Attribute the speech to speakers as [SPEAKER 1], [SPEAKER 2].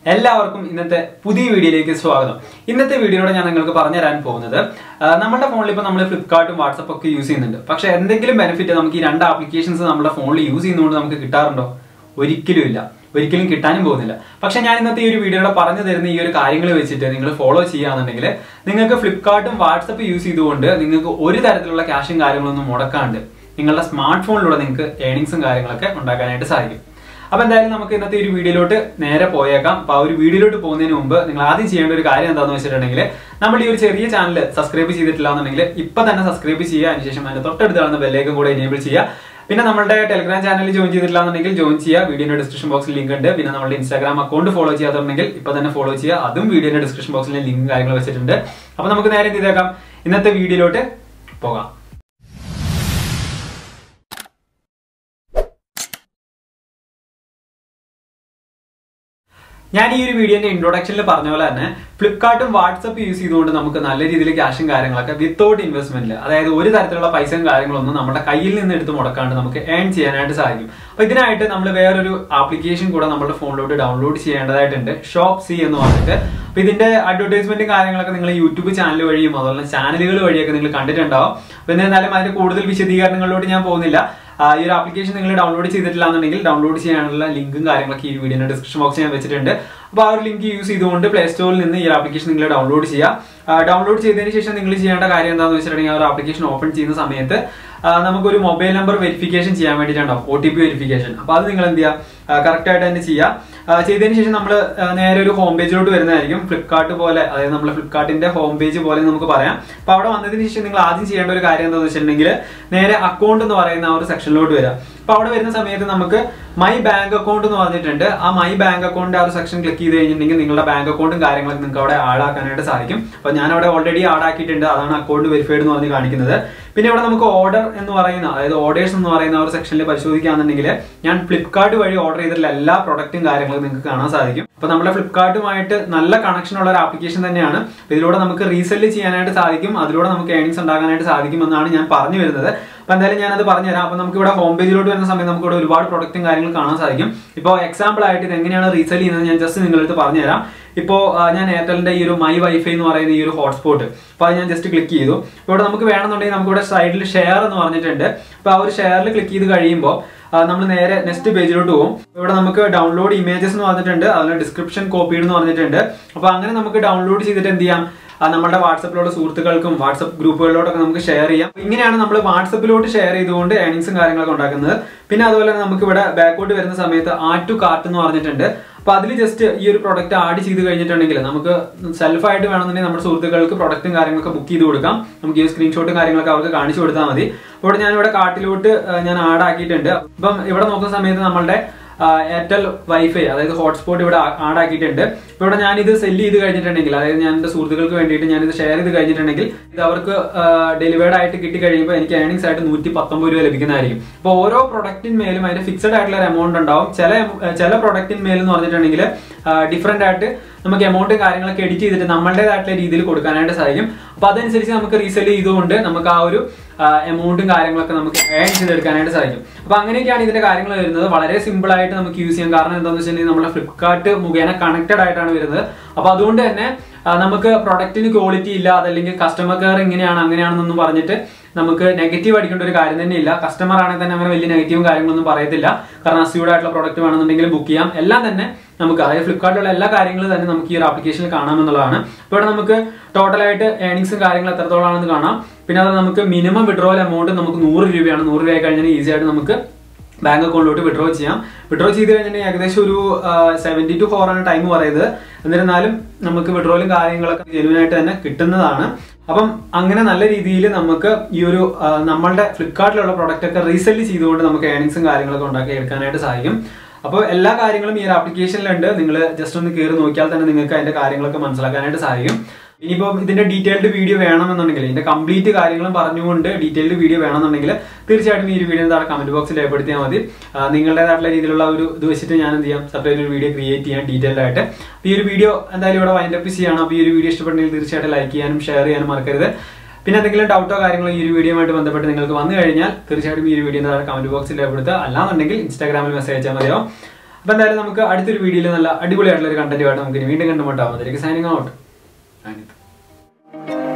[SPEAKER 1] എല്ലാവർക്കും ഇന്നത്തെ പുതിയ വീഡിയോയിലേക്ക് സ്വാഗതം ഇന്നത്തെ വീഡിയോയുടെ ഞാൻ നിങ്ങൾക്ക് പറഞ്ഞു തരാൻ പോകുന്നത് ആ, നമ്മുടെ ഫോണിൽ ഇപ്പോൾ നമ്മൾ ഫ്ലിപ്കാർട്ടും വാട്സപ്പ് ഒക്കെ യൂസ് ചെയ്യുന്നുണ്ട് പക്ഷേ എന്തെങ്കിലും ബെനിഫിറ്റ് നമുക്ക് ഈ രണ്ട് ആപ്ലിക്കേഷൻസ് നമ്മുടെ ഫോണിൽ യൂസ് ചെയ്യുന്നതുകൊണ്ട് നമുക്ക് കിട്ടാറുണ്ടോ ഒരിക്കലും ഇല്ല ഒരിക്കലും കിട്ടാനും പോകുന്നില്ല പക്ഷെ ഞാൻ ഇന്നത്തെ ഈ ഒരു വീഡിയോയുടെ പറഞ്ഞു തരുന്ന ഈ ഒരു കാര്യങ്ങൾ വെച്ചിട്ട് നിങ്ങൾ ഫോളോ ചെയ്യുകയാണെന്നുണ്ടെങ്കിൽ നിങ്ങൾക്ക് ഫ്ലിപ്കാർട്ടും വാട്സപ്പ് യൂസ് ചെയ്തുകൊണ്ട് നിങ്ങൾക്ക് ഒരു തരത്തിലുള്ള ക്യാഷും കാര്യങ്ങളൊന്നും മുടക്കാണ്ട് നിങ്ങളുടെ സ്മാർട്ട് ഫോണിലൂടെ നിങ്ങൾക്ക് ഏണിങ്സും കാര്യങ്ങളൊക്കെ ഉണ്ടാക്കാനായിട്ട് സാധിക്കും അപ്പൊ എന്തായാലും നമുക്ക് ഇന്നത്തെ ഒരു വീഡിയോയിലോട്ട് നേരെ പോയേക്കാം അപ്പൊ ആ ഒരു വീഡിയോയിലോട്ട് പോകുന്നതിന് മുമ്പ് നിങ്ങൾ ആദ്യം ചെയ്യേണ്ട ഒരു കാര്യം എന്താണെന്ന് വെച്ചിട്ടുണ്ടെങ്കിൽ നമ്മൾ ഈ ഒരു ചെറിയ ചാനൽ സബ്സ്ക്രൈബ് ചെയ്തിട്ടില്ല എന്നുണ്ടെങ്കിൽ ഇപ്പൊ തന്നെ സബ്സ്ക്രൈബ് ചെയ്യുക അതിനുശേഷം അതിന്റെ തൊട്ടടുത്ത് കാണുന്ന ബെല്ലേക്കും കൂടെ എനേബിൾ ചെയ്യുക പിന്നെ നമ്മുടെ ടെലിഗ്രാം ചാനൽ ജോയിൻ ചെയ്തിട്ടില്ല എന്നുണ്ടെങ്കിൽ ജോയിൻ ചെയ്യുക വീഡിയോയുടെ ഡിസ്ക്രിപ്ഷൻ ബോക്സിൽ ലിങ്ക് ഉണ്ട് പിന്നെ നമ്മുടെ ഇൻസ്റ്റാഗ്രാം അക്കൗണ്ട് ഫോളോ ചെയ്യാത്തുണ്ടെങ്കിൽ ഇപ്പൊ തന്നെ ഫോളോ ചെയ്യുക അതും വീഡിയോയുടെ ഡിസ്ക്രിപ്ഷൻ ബോക്സിൽ ലിങ്ക് കാര്യങ്ങൾ വെച്ചിട്ടുണ്ട് അപ്പൊ നമുക്ക് നേരെ എന്ത് ചെയ്തേക്കാം ഇന്നത്തെ വീഡിയോയിലോട്ട് പോകാം ഞാൻ ഈ ഒരു വീഡിയോന്റെ ഇൻട്രൊഡക്ഷനിൽ പറഞ്ഞ പോലെ തന്നെ ഫ്ലിപ്കാർട്ടും വാട്സപ്പ് യൂസ് ചെയ്തുകൊണ്ട് നമുക്ക് നല്ല രീതിയിൽ ക്യാഷും കാര്യങ്ങളൊക്കെ വിത്തൗട്ട് ഇൻവെസ്റ്റ്മെന്റിൽ അതായത് ഒരു തരത്തിലുള്ള പൈസയും കാര്യങ്ങളൊന്നും നമ്മുടെ കയ്യിൽ നിന്ന് എടുത്ത് മുടക്കാണ്ട് നമുക്ക് ഏൺ ചെയ്യാനായിട്ട് സാധിക്കും അപ്പൊ ഇതിനായിട്ട് നമ്മൾ വേറൊരു ആപ്ലിക്കേഷൻ കൂടെ നമ്മുടെ ഫോണിലോട്ട് ഡൗൺലോഡ് ചെയ്യേണ്ടതായിട്ടുണ്ട് ഷോപ്പ് സി എന്ന് പറഞ്ഞിട്ട് അപ്പൊ ഇതിന്റെ അഡ്വർടൈസ്മെന്റും കാര്യങ്ങളൊക്കെ നിങ്ങൾ യൂട്യൂബ് ചാനൽ വഴിയും അതുപോലെ ചാനലുകൾ വഴിയൊക്കെ നിങ്ങൾ കണ്ടിട്ടുണ്ടാവും പിന്നെ എന്നാലും അതിന്റെ കൂടുതൽ വിശദീകരണങ്ങളിലോട്ട് ഞാൻ പോകുന്നില്ല ആ, ഈ ഒരു ആപ്ലിക്കേഷൻ നിങ്ങൾ ഡൗൺലോഡ് ചെയ്തിട്ടില്ല എന്നുണ്ടെങ്കിൽ ഡൗൺലോഡ് ചെയ്യാനുള്ള ലിങ്കും കാര്യങ്ങളൊക്കെ ഈ വീഡിയോയുടെ ഡിസ്ക്രിപ്ഷൻ ബോക്സിൽ ഞാൻ വെച്ചിട്ടുണ്ട് അപ്പോൾ ആ ഒരു ലിങ്ക് യൂസ് ചെയ്തുകൊണ്ട് പ്ലേ സ്റ്റോറിൽ നിന്ന് ഈ ഒരു ആപ്ലിക്കേഷൻ നിങ്ങൾ ഡൗൺലോഡ് ചെയ്യുക ഡൗൺലോഡ് ചെയ്തതിന് ശേഷം നിങ്ങൾ ചെയ്യേണ്ട കാര്യം എന്താണെന്ന് വെച്ചിട്ടുണ്ടെങ്കിൽ ആ ഒരു ആപ്ലിക്കേഷൻ ഓപ്പൺ ചെയ്യുന്ന സമയത്ത് ആ, നമുക്കൊരു മൊബൈൽ നമ്പർ വെരിഫിക്കേഷൻ ചെയ്യാൻ വേണ്ടിയിട്ടുണ്ടാവും ഒ ടി പി വെരിഫിക്കേഷൻ അപ്പോൾ അത് നിങ്ങൾ എന്ത് ചെയ്യുക കറക്റ്റ് ആയിട്ട് തന്നെ ചെയ്യുക ആ, ചെയ്തതിന് ശേഷം നമ്മൾ നേരെ ഒരു ഹോം പേജിലോട്ട് വരുന്നതായിരിക്കും ഫ്ലിപ്കാർട്ട് പോലെ അതായത് നമ്മൾ ഫ്ലിപ്കാർട്ടിന്റെ ഹോം പേജ് പോലെ നമുക്ക് പറയാം അപ്പോൾ അവിടെ വന്നതിന് ശേഷം നിങ്ങൾ ആദ്യം ചെയ്യേണ്ട ഒരു കാര്യം എന്താണെന്ന് വെച്ചിട്ടുണ്ടെങ്കിൽ നേരെ അക്കൗണ്ട് എന്ന് പറയുന്ന ആ ഒരു സെക്ഷനിലോട്ട് വരിക അപ്പോൾ അവിടെ വരുന്ന സമയത്ത് നമുക്ക് മൈ ബാങ്ക് അക്കൗണ്ട് എന്ന് പറഞ്ഞിട്ടുണ്ട് ആ മൈ ബാങ്ക് അക്കൗണ്ട് ആ ഒരു സെക്ഷൻ ക്ലിക്ക് ചെയ്ത് കഴിഞ്ഞിട്ടുണ്ടെങ്കിൽ നിങ്ങളുടെ ബാങ്ക് അക്കൗണ്ടും കാര്യങ്ങളൊക്കെ നിങ്ങൾക്ക് അവിടെ ആഡ് ആക്കാനായിട്ട് സാധിക്കും അപ്പോൾ ഞാൻ അവിടെ ഓൾറെഡി ആഡ് ആക്കിയിട്ടുണ്ട് അതാണ് അക്കൗണ്ട് വെരിഫൈഡ് എന്ന് പറഞ്ഞ് കാണിക്കുന്നത് പിന്നെ ഇവിടെ നമുക്ക് ഓർഡർ എന്ന് പറയുന്ന അതായത് ഓർഡേഴ്സ് എന്ന് പറയുന്ന ആ ഒരു സെക്ഷനിൽ പരിശോധിക്കുകയാണെന്നുണ്ടെങ്കിൽ ഞാൻ ഫ്ലിപ്കാർട്ട് വഴി ഓർഡർ ചെയ്തിട്ടുള്ള എല്ലാ പ്രൊഡക്റ്റും കാര്യങ്ങളും നിങ്ങൾക്ക് കാണാൻ സാധിക്കും അപ്പോൾ നമ്മുടെ ഫ്ലിപ്കാർട്ടുമായിട്ട് നല്ല കണക്ഷൻ ഉള്ള ഒരു ആപ്ലിക്കേഷൻ തന്നെയാണ് അപ്പോൾ ഇതിലൂടെ നമുക്ക് റീസെല് ചെയ്യാനായിട്ട് സാധിക്കും അതിലൂടെ നമുക്ക് ഏണിങ്സ് ഉണ്ടാക്കാനായിട്ട് സാധിക്കും എന്നാണ് ഞാൻ പറഞ്ഞു വരുന്നത് അപ്പോൾ എന്തായാലും ഞാനത് പറഞ്ഞുതരാം അപ്പോൾ നമുക്ക് ഇവിടെ ഹോം പേജിലോട്ട് വരുന്ന സമയത്ത് നമുക്ക് ഇവിടെ ഒരുപാട് പ്രൊഡക്റ്റും കാര്യങ്ങളും കാണാൻ സാധിക്കും ഇപ്പോൾ എക്സാമ്പിൾ ആയിട്ട് ഇത് എങ്ങനെയാണ് റീസെൽ ചെയ്യുന്നത് ഞാൻ ജസ്റ്റ് നിങ്ങളടുത്ത് പറഞ്ഞുതരാം ഇപ്പോൾ ഞാൻ എയർടെലിന്റെ ഈ ഒരു മൈ വൈഫൈ എന്ന് പറയുന്ന ഈ ഒരു ഹോട്ട്സ്പോട്ട് അപ്പോൾ അത് ഞാൻ ജസ്റ്റ് ക്ലിക്ക് ചെയ്തു അപ്പോൾ ഇവിടെ നമുക്ക് വേണമെന്നുണ്ടെങ്കിൽ നമുക്ക് ഇവിടെ സൈഡിൽ ഷെയർ എന്ന് പറഞ്ഞിട്ടുണ്ട് അപ്പോൾ ആ ഒരു ഷെയറിൽ ക്ലിക്ക് ചെയ്ത് കഴിയുമ്പോൾ നമ്മൾ നേരെ നെക്സ്റ്റ് പേജിലോട്ട് പോകും ഇവിടെ നമുക്ക് ഡൗൺലോഡ് ഇമേജസ് എന്ന് പറഞ്ഞിട്ടുണ്ട് അതിൽ ഡിസ്ക്രിപ്ഷൻ കോപ്പീഡ് എന്ന് പറഞ്ഞിട്ടുണ്ട് അപ്പോൾ അങ്ങനെ നമുക്ക് ഡൗൺലോഡ് ചെയ്തിട്ട് എന്ത് ചെയ്യാം ആ, നമ്മുടെ വാട്സപ്പിലുള്ള സുഹൃത്തുക്കൾക്കും വാട്സപ്പ് ഗ്രൂപ്പുകളിലോട്ടൊക്കെ നമുക്ക് ഷെയർ ചെയ്യാം ഇങ്ങനെയാണ് നമ്മൾ വാട്സപ്പിലോട്ട് ഷെയർ ചെയ്തുകൊണ്ട് ഏണിങ്സും കാര്യങ്ങളൊക്കെ ഉണ്ടാക്കുന്നത് പിന്നെ അതുപോലെ തന്നെ നമുക്ക് ഇവിടെ ബാക്കോട്ട് വരുന്ന സമയത്ത് ആഡ് ടു കാർട്ട് എന്ന് പറഞ്ഞിട്ടുണ്ട് അപ്പൊ അതിൽ ജസ്റ്റ് ഈ ഒരു പ്രൊഡക്റ്റ് ആഡ് ചെയ്ത് കഴിഞ്ഞിട്ടുണ്ടെങ്കിൽ നമുക്ക് സെൽഫായിട്ട് വേണമെന്നുണ്ടെങ്കിൽ നമ്മുടെ സുഹൃത്തുക്കൾക്ക് പ്രൊഡക്റ്റും കാര്യങ്ങളൊക്കെ ബുക്ക് ചെയ്ത് കൊടുക്കാം നമുക്ക് ഈ സ്ക്രീൻഷോട്ടും കാര്യങ്ങളൊക്കെ അവർക്ക് കാണിച്ചു കൊടുത്താൽ മതി അപ്പോൾ ഇവിടെ ഞാൻ ഇവിടെ കാർട്ടിലോട്ട് ആ, ഞാൻ ആഡ് ആക്കിയിട്ടുണ്ട് അപ്പം ഇവിടെ നോക്കുന്ന സമയത്ത് നമ്മളുടെ എയർടെൽ വൈഫൈ അതായത് ഹോട്ട്സ്പോട്ട് ഇവിടെ ആഡ് ആക്കിയിട്ടുണ്ട് ഇപ്പോൾ ഇവിടെ ഞാനിത് സെല്ല് ചെയ്ത് കഴിഞ്ഞിട്ടുണ്ടെങ്കിൽ അതായത് ഞാൻ എൻ്റെ സുഹൃത്തുക്കൾക്ക് വേണ്ടിയിട്ട് ഞാനിത് ഷെയർ ചെയ്ത് കഴിഞ്ഞിട്ടുണ്ടെങ്കിൽ ഇത് അവർക്ക് ഡെലിവേർഡ് ആയിട്ട് കിട്ടി കഴിയുമ്പോൾ എനിക്ക് ഏണിങ്സ് ആയിട്ട് നൂറ്റി പത്തൊമ്പത് രൂപ ലഭിക്കുന്നതായിരിക്കും അപ്പോൾ ഓരോ പ്രൊഡക്റ്റിന്മേലും അതിന്റെ ഫിക്സഡ് ആയിട്ടുള്ള ഒരു എമൗണ്ട് ഉണ്ടാവും ചില ചില പ്രൊഡക്റ്റിന്മേൽ എന്ന് പറഞ്ഞിട്ടുണ്ടെങ്കിൽ ഡിഫറെന്റ് ആയിട്ട് നമുക്ക് എമൗണ്ട് കാര്യങ്ങളൊക്കെ എഡിറ്റ് ചെയ്തിട്ട് നമ്മളുടേതായിട്ടുള്ള രീതിയിൽ കൊടുക്കാനായിട്ട് സാധിക്കും അപ്പോൾ അതനുസരിച്ച് നമുക്ക് റീസെല് ചെയ്തുകൊണ്ട് നമുക്ക് ആ ഒരു എമൗണ്ടും കാര്യങ്ങളൊക്കെ നമുക്ക് ഏൺ ചെയ്തെടുക്കാനായിട്ട് സാധിക്കും അപ്പോൾ അങ്ങനെയൊക്കെയാണ് ഇതിന്റെ കാര്യങ്ങൾ വരുന്നത് വളരെ സിമ്പിൾ ആയിട്ട് നമുക്ക് യൂസ് ചെയ്യാം കാരണം എന്താണെന്ന് വെച്ചിട്ടുണ്ടെങ്കിൽ നമ്മുടെ ഫ്ലിപ്കാർട്ട് മുഖേന കണക്റ്റഡ് ആയിട്ടാണ് വരുന്നത് അപ്പോൾ അതുകൊണ്ട് തന്നെ ആ, നമുക്ക് പ്രൊഡക്റ്റിന് ക്വാളിറ്റി ഇല്ല അതല്ലെങ്കിൽ കസ്റ്റമർ കെയർ ഇങ്ങനെയാണ് അങ്ങനെയാണെന്നൊന്നും പറഞ്ഞിട്ട് നമുക്ക് നെഗറ്റീവ് അടിക്കേണ്ട ഒരു കാര്യം തന്നെ ഇല്ല കസ്റ്റമർ ആണെങ്കിൽ തന്നെ അങ്ങനെ വലിയ നെഗറ്റീവും കാര്യങ്ങളൊന്നും പറയത്തില്ല കാരണം അസ്യൂർഡ് ആയിട്ടുള്ള പ്രൊഡക്റ്റ് വേണമെന്നുണ്ടെങ്കിൽ ബുക്ക് ചെയ്യാം എല്ലാം തന്നെ നമുക്ക് അതായത് ഫ്ലിപ്കാർട്ടിലുള്ള എല്ലാ കാര്യങ്ങളും തന്നെ നമുക്ക് ഈ ഒരു ആപ്ലിക്കേഷനിൽ കാണാമെന്നുള്ളതാണ് ഇപ്പോൾ ഇവിടെ നമുക്ക് ടോട്ടലായിട്ട് ഏണിങ്സും കാര്യങ്ങളും എത്രത്തോളാണെന്ന് കാണാം പിന്നെ അത് നമുക്ക് മിനിമം വിഡ്രോവൽ എമൗണ്ട് നമുക്ക് നൂറ് രൂപയാണ് നൂറ് രൂപ കഴിഞ്ഞാൽ ഈസി ആയിട്ട് നമുക്ക് ബാങ്ക് അക്കൗണ്ടിലോട്ട് വിഡ്രോ ചെയ്യാം വിഡ്രോ ചെയ്ത് കഴിഞ്ഞിട്ടുണ്ടെങ്കിൽ ഏകദേശം ഒരു സെവൻറ്റി ടു ഫോർ ആണ് ടൈം പറയുന്നത് എന്നിരുന്നാലും നമുക്ക് വിഡ്രോയിലും കാര്യങ്ങളൊക്കെ ജെനുവൻ ആയിട്ട് തന്നെ കിട്ടുന്നതാണ് അപ്പം അങ്ങനെ നല്ല രീതിയിൽ നമുക്ക് ഈ ഒരു ആ, നമ്മളുടെ ഫ്ലിപ്കാർട്ടിലുള്ള പ്രൊഡക്റ്റ് ഒക്കെ റീസെല് ചെയ്തുകൊണ്ട് നമുക്ക് ഏണിങ്സും കാര്യങ്ങളൊക്കെ ഉണ്ടാക്കി എടുക്കാനായിട്ട് സാധിക്കും അപ്പോൾ എല്ലാ കാര്യങ്ങളും ഈ ഒരു ആപ്ലിക്കേഷനിലുണ്ട് നിങ്ങൾ ജസ്റ്റ് ഒന്ന് കയറി നോക്കിയാൽ തന്നെ നിങ്ങൾക്ക് അതിന്റെ കാര്യങ്ങളൊക്കെ മനസ്സിലാക്കാനായിട്ട് സാധിക്കും ഇനിയിപ്പം ഇതിന്റെ ഡീറ്റെയിൽഡ് വീഡിയോ വേണമെന്നുണ്ടെങ്കിൽ ഇതിന്റെ കംപ്ലീറ്റ് കാര്യങ്ങളും പറഞ്ഞുകൊണ്ട് ഡീറ്റെയിൽഡ് വീഡിയോ വേണമെന്നുണ്ടെങ്കിൽ തീർച്ചയായിട്ടും ഈ ഒരു വീഡിയോ താഴെ കമന്റ് ബോക്സിൽ രേഖപ്പെടുത്തിയാൽ മതി ആ, നിങ്ങളുടേതായിട്ടുള്ള രീതിയിലുള്ള ഒരു ഇത് വെച്ചിട്ട് ഞാൻ എന്ത് ചെയ്യാം സെപ്പറേറ്റ് ഒരു വീഡിയോ ക്രിയേറ്റ് ചെയ്യാം ഡീറ്റെയിൽഡ് ആയിട്ട് അപ്പോൾ ഈ ഒരു വീഡിയോ എന്തായാലും ഇവിടെ വൈൻഡ് അപ്പ് ചെയ്യണം അപ്പോൾ ഈ ഒരു വീഡിയോ ഇഷ്ടപ്പെട്ടെങ്കിൽ തീർച്ചയായിട്ടും ലൈക്ക് ചെയ്യാനും ഷെയർ ചെയ്യാനും മറക്കരുത് പിന്നെ എന്തെങ്കിലും ഡൗട്ടോ കാര്യങ്ങളോ ഈ ഒരു വീഡിയോയുമായിട്ട് ബന്ധപ്പെട്ട് നിങ്ങൾക്ക് വന്നു കഴിഞ്ഞാൽ തീർച്ചയായിട്ടും ഈ ഒരു വീഡിയോ താഴെ കമന്റ് ബോക്സിൽ രേഖപ്പെടുത്തുക അല്ലാന്നുണ്ടെങ്കിൽ ഇൻസ്റ്റാഗ്രാമിൽ മെസ്സേജ് അയച്ചാൽ മതിയോ അപ്പൊ എന്തായാലും നമുക്ക് അടുത്തൊരു വീഡിയോയിൽ നല്ല അടിപൊളിയായിട്ടുള്ള ഒരു കണ്ടന്റുമായിട്ട് നമുക്ക് ഇനി വീണ്ടും കണ്ടുമുട്ടാം അതിലേക്ക് സൈനിങ് ഔട്ട്